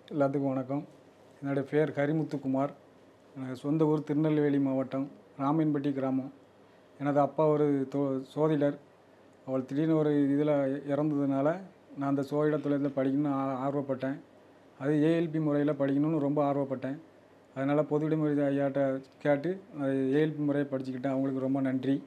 எல்லாத்துக்கும் வணக்கம் என்னுடைய பேர் கரிமுத்துக்குமார் எனக்கு சொந்த ஊர் திருநெல்வேலி மாவட்டம் ராமீன்பட்டி கிராமம் எனது அப்பா ஒரு தோ சோதிடர் அவள் திடீர்னு ஒரு இதில் இறந்ததுனால நான் அந்த சோதிட தொழிலில் படிக்கணும்னு ஆ- ஆர்வப்பட்டேன் அது ஏஎல்பி முறையில் படிக்கணும்னு ரொம்ப ஆர்வப்பட்டேன் அதனால் பொது விடுமுறை ஐயாட்ட கேட்டு ஏஎல்பி முறையை படிச்சுக்கிட்டேன் அவங்களுக்கு ரொம்ப நன்றி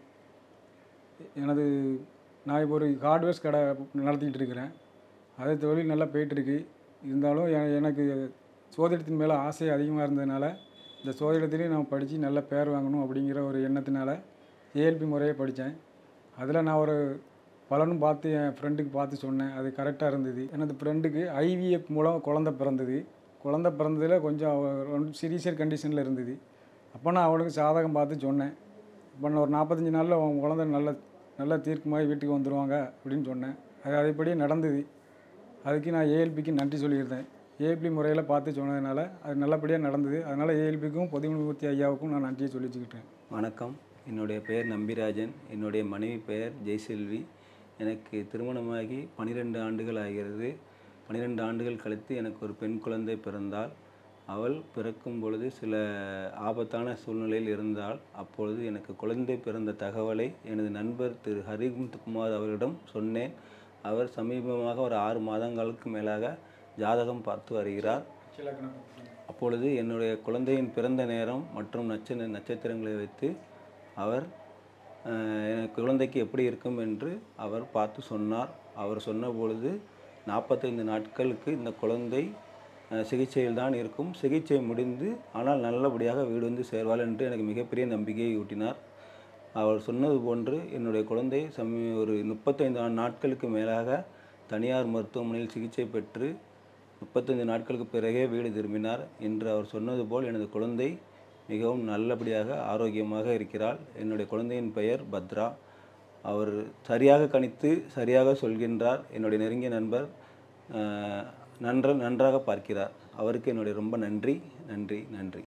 எனது நான் இப்போ ஒரு ஹார்ட்வேர்ஸ் கடை நடத்திக்கிட்டு இருக்கிறேன் அது தொழில் நல்லா போயிட்டுருக்கு இருந்தாலும் எ- எனக்கு சோதிடத்தின் மேலே ஆசை அதிகமாக இருந்ததுனால இந்த சோதிடத்திலையும் நான் படித்து நல்ல பேர் வாங்கணும் அப்படிங்கிற ஒரு எண்ணத்தினால ஏஎல்பி முறையை படித்தேன் அதில் நான் ஒரு பலனும் பார்த்து என் ஃப்ரெண்டுக்கு பார்த்து சொன்னேன் அது கரெக்டாக இருந்தது எனது ஃப்ரெண்டுக்கு ஐவிஎஃப் மூலம் குழந்த பிறந்தது குழந்த பிறந்ததில் கொஞ்சம் சீரியஸர் கண்டிஷனில் இருந்தது அப்போ நான் அவனுக்கு சாதகம் பார்த்து சொன்னேன் இப்போ நான் ஒரு நாற்பத்தஞ்சு நாளில் உன் குழந்தை நல்ல நல்ல தீர்க்கமாகி வீட்டுக்கு வந்துடுவாங்க அப்படின்னு சொன்னேன் அது அதேபடி நடந்தது அதுக்கு நான் ஏஎல்பிக்கு நன்றி சொல்லியிருந்தேன் ஏஎல்பி முறையில் பார்த்து சொன்னதுனால அது நல்லபடியாக நடந்தது அதனால் ஏஎல்பிக்கும் பொதுமூர்த்தி ஐயாவுக்கும் நான் நன்றியை சொல்லி வச்சுக்கிட்டேன் வணக்கம் என்னுடைய பெயர் நம்பிராஜன் என்னுடைய மனைவி பெயர் ஜெயசெல்வி எனக்கு திருமணமாகி பன்னிரெண்டு ஆண்டுகள் ஆகிறது பன்னிரெண்டு ஆண்டுகள் கழித்து எனக்கு ஒரு பெண் குழந்தை பிறந்தாள் அவள் பிறக்கும் பொழுது சில ஆபத்தான சூழ்நிலையில் இருந்தால் அப்பொழுது எனக்கு குழந்தை பிறந்த தகவலை எனது நண்பர் திரு ஹரிகுமார் அவரிடம் சொன்னேன் அவர் சமீபமாக ஒரு ஆறு மாதங்களுக்கு மேலாக ஜாதகம் பார்த்து வருகிறார் அப்பொழுது என்னுடைய குழந்தையின் பிறந்த நேரம் மற்றும் நட்ச நட்சத்திரங்களை வைத்து அவர் அஹ், எனக்கு குழந்தைக்கு எப்படி இருக்கும் என்று அவர் பார்த்து சொன்னார் அவர் சொன்ன பொழுது நாற்பத்தைந்து நாட்களுக்கு இந்த குழந்தை அஹ், சிகிச்சையில் தான் இருக்கும் சிகிச்சை முடிந்து ஆனால் நல்லபடியாக வீடு வந்து சேர்வாள் என்று எனக்கு மிகப்பெரிய நம்பிக்கையை ஊட்டினார் அவர் சொன்னது போன்று என்னுடைய குழந்தை சமீ ஒரு முப்பத்தைந்து ஆ- நாட்களுக்கு மேலாக தனியார் மருத்துவமனையில் சிகிச்சை பெற்று முப்பத்தைந்து நாட்களுக்கு பிறகே வீடு திரும்பினார் என்று அவர் சொன்னது போல் எனது குழந்தை மிகவும் நல்லபடியாக ஆரோக்கியமாக இருக்கிறாள் என்னுடைய குழந்தையின் பெயர் பத்ரா அவர் சரியாக கணித்து சரியாக சொல்கின்றார் என்னுடைய நெருங்கிய நண்பர் அஹ், நன்ற நன்றாக பார்க்கிறார் அவருக்கு என்னுடைய ரொம்ப நன்றி நன்றி நன்றி